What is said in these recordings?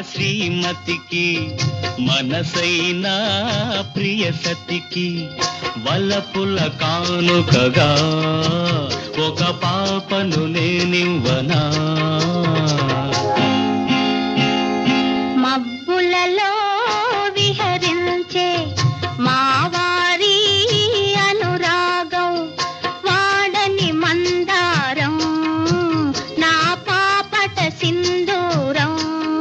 శ్రీమతికి మనసైన ప్రియ సతికి వలపుల కానుకగా ఒక పాపను నేనివ్వనా మబ్బులలో విహరించే మా వారి అనురాగం వాడని మందారం నా పాపట సింధూరం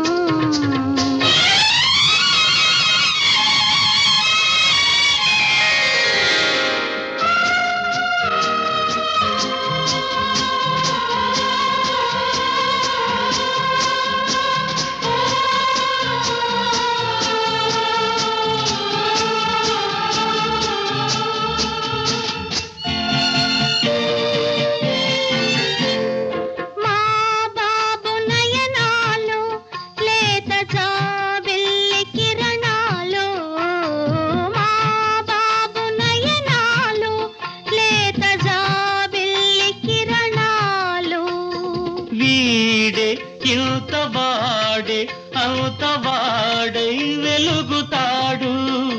మా బాబు నయనాలు లేత జాబిల్లి కిరణాలు మా బాబు నయనాలు లేత జాబిల్లి కిరణాలు వీడే ఇంత వాడే అంత వాడై వెలుగుతాడు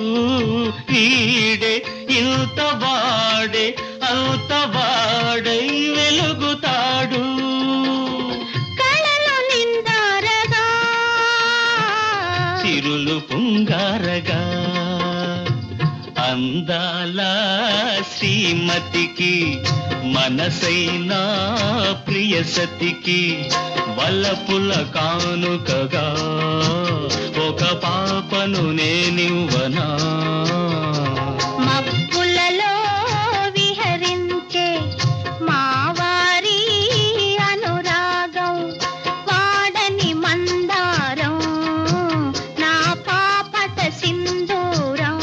వీడే ఇంత వాడే అంత వాడై వెలుగుతాడు కళలు నిందారగా చిరులు పుంగారగా అందాల శ్రీమతికి మనసైన ప్రియ సతికి వల్లపుల కానుకగా ఒక పాపను నేనివ్వనా మబ్బులలో విహరించే మా వారి అనురాగం వాడని మందారం నా పాపట సింధూరం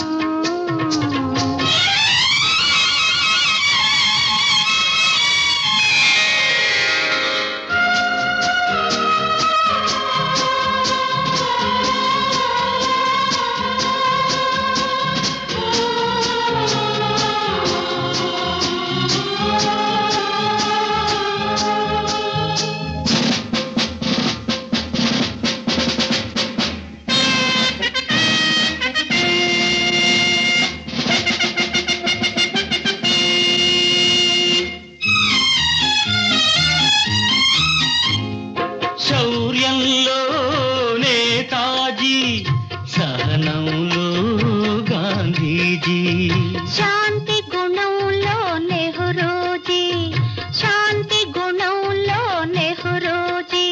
శౌర్యంలో నేతాజీ సహనంలో గాంధీజీ శాంతి గుణంలో నెహ్రూజీ శాంతి గుణంలో నెహ్రూజీ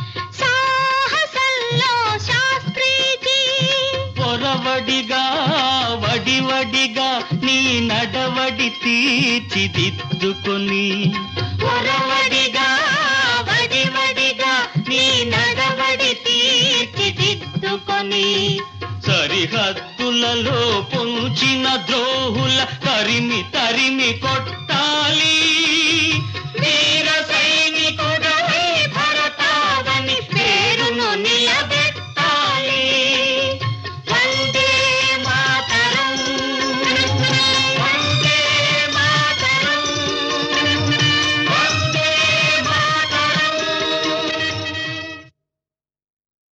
సాహసంలో శాస్త్రీజీ పొరవడిగా వడివడిగా నీ నడవడి తీర్చిదిద్దుకొని పొరవడిగా వడివడిగా నీ నడవడి తీర్చిదిద్దుకొని సరిహద్దులలో పొంచిన ద్రోహుల తరిమి తరిమి కొట్టాలి